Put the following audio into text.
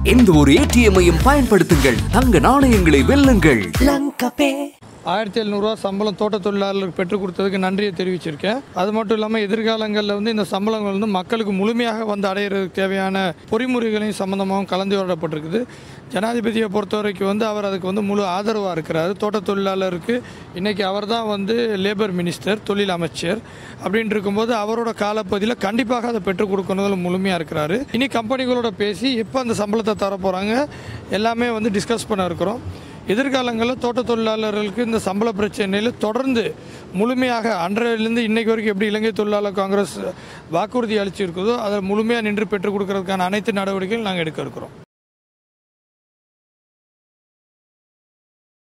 எந்த ஒரு ஏடிஎம்மையும் பயன்படுத்துங்கள் தங்க நாணயங்களை வெல்லுங்கள் ஆயிரத்தி எழுநூறுவா சம்பளம் தோட்ட தொழிலாளர்களுக்கு பெற்றுக் கொடுத்ததுக்கு நன்றியை தெரிவிச்சிருக்கேன் அது மட்டும் இல்லாமல் எதிர்காலங்களில் வந்து இந்த சம்பளங்கள் வந்து மக்களுக்கு முழுமையாக வந்து அடையிறதுக்கு தேவையான பொறிமுறைகளையும் சம்மந்தமாகவும் கலந்துரையாடப்பட்டிருக்குது ஜனாதிபதியை பொறுத்த வரைக்கும் வந்து அவர் அதுக்கு வந்து முழு ஆதரவாக இருக்கிறாரு தோட்ட தொழிலாளருக்கு இன்றைக்கி அவர் தான் வந்து லேபர் மினிஸ்டர் தொழில் அமைச்சர் அப்படின்னு இருக்கும்போது அவரோட காலப்பகுதியில் கண்டிப்பாக அதை பெற்றுக் கொடுக்கணுதில் முழுமையாக இருக்கிறாரு இனி கம்பெனிகளோட பேசி எப்போ அந்த சம்பளத்தை தர போகிறாங்க எல்லாமே வந்து டிஸ்கஸ் பண்ண இருக்கிறோம் எதிர்காலங்களில் தோட்ட தொழிலாளர்களுக்கு இந்த சம்பள பிரச்சனையில் தொடர்ந்து முழுமையாக அன்றையிலிருந்து இன்னைக்கு வரைக்கும் எப்படி இலங்கை தொழிலாளர் காங்கிரஸ் வாக்குறுதி அளிச்சிருக்குதோ அதை முழுமையாக நின்று பெற்றுக் கொடுக்கறதுக்கான அனைத்து நடவடிக்கைகளும் நாங்கள் எடுக்க இருக்கிறோம்